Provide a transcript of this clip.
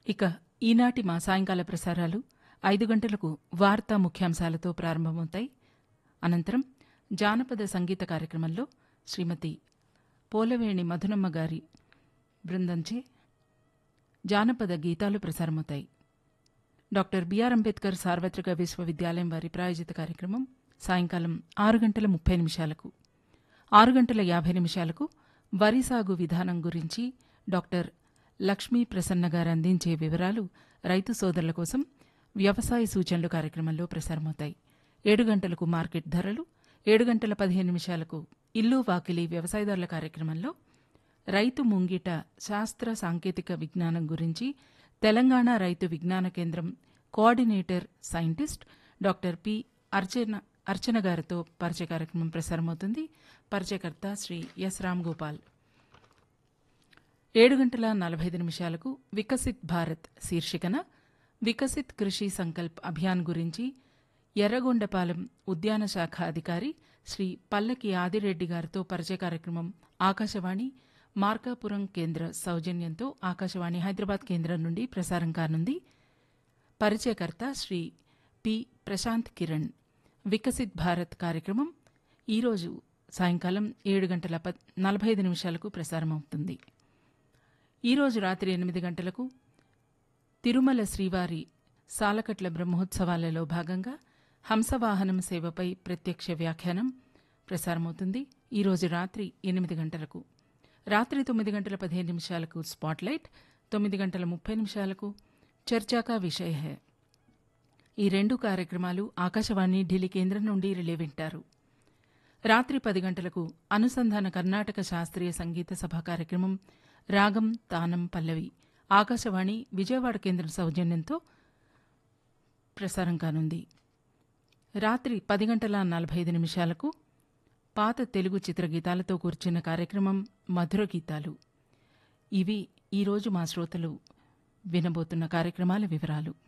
ఇక ఈనాటి మా సాయంకాల ప్రసారాలు ఐదు గంటలకు వార్తా ముఖ్యాంశాలతో ప్రారంభమవుతాయి అనంతరం జానపద సంగీత కార్యక్రమంలో శ్రీమతి పోలవేణి మధునమ్మ గారి బృందంచే జానపద గీతాలు ప్రసారమవుతాయి డాక్టర్ బిఆర్ అంబేద్కర్ సార్వత్రిక విశ్వవిద్యాలయం వారి ప్రాయోజిత కార్యక్రమం సాయంకాలం ఆరు గంటల ముప్పై నిమిషాలకు ఆరు గంటల యాభై నిమిషాలకు వరి సాగు విధానం గురించి డాక్టర్ లక్ష్మీ ప్రసన్న గారు అందించే వివరాలు రైతు సోదరుల కోసం వ్యవసాయ సూచనలు కార్యక్రమంలో ప్రసారమవుతాయి ఏడు గంటలకు మార్కెట్ ధరలు ఏడు గంటల పదిహేను నిమిషాలకు ఇల్లు వాకిలి వ్యవసాయదారుల కార్యక్రమంలో రైతు ముంగిట శాస్త్ర సాంకేతిక విజ్ఞానం గురించి తెలంగాణ రైతు విజ్ఞాన కేంద్రం coordinator scientist doctor P Archana Archana గారితో పరిచయ కార్యక్రమం ప్రసారమవుతుంది పరిచయకర్త శ్రీ ఎస్ రామ్ గోపాల్ ఏడు గంటల నలభై ఐదు నిమిషాలకు వికసిత్ భారత్ శీర్షికన వికసిత్ కృషి సంకల్ప్ అభియాన్ గురించి ఎర్రగొండపాలెం ఉద్యాన శాఖ అధికారి శ్రీ పల్లకి ఆదిరెడ్డి గారితో పరిచయ కార్యక్రమం ఆకాశవాణి మార్కాపురం కేంద్ర సౌజన్యంతో ఆకాశవాణి హైదరాబాద్ కేంద్రం నుండి ప్రసారం కానుంది పరిచయకర్త శ్రీ పి ప్రశాంత్ కిరణ్ వికసిత్ భారత్ కార్యక్రమం ఈరోజు సాయంకాలం ఏడు గంటల పద్ నలభై ఐదు నిమిషాలకు ప్రసారమవుతుంది ఈరోజు రాత్రి ఎనిమిది గంటలకు తిరుమల శ్రీవారి సాలకట్ల బ్రహ్మోత్సవాలలో భాగంగా హంసవాహనం సేవపై ప్రత్యక్ష వ్యాఖ్యానం ప్రసారమవుతుంది ఈరోజు రాత్రి ఎనిమిది గంటలకు రాత్రి తొమ్మిది గంటల పదిహేను నిమిషాలకు స్పాట్లైట్ తొమ్మిది గంటల ముప్పై నిమిషాలకు చర్చాకా విషయ హై ఈ రెండు కార్యక్రమాలు ఆకాశవాణి ఢిల్లీ కేంద్రం నుండి రిలే వింటారు రాత్రి పది గంటలకు అనుసంధాన కర్ణాటక శాస్త్రీయ సంగీత సభ కార్యక్రమం రాగం తానం పల్లవి ఆకాశవాణి విజయవాడ కేంద్రం సౌజన్యంతో ప్రసారం కానుంది రాత్రి పది గంటల నలభై ఐదు నిమిషాలకు పాత తెలుగు చిత్రగీతాలతో కూర్చున్న కార్యక్రమం మధుర గీతాలు ఇవి ఈరోజు మా శ్రోతలు వినబోతున్న కార్యక్రమాల వివరాలు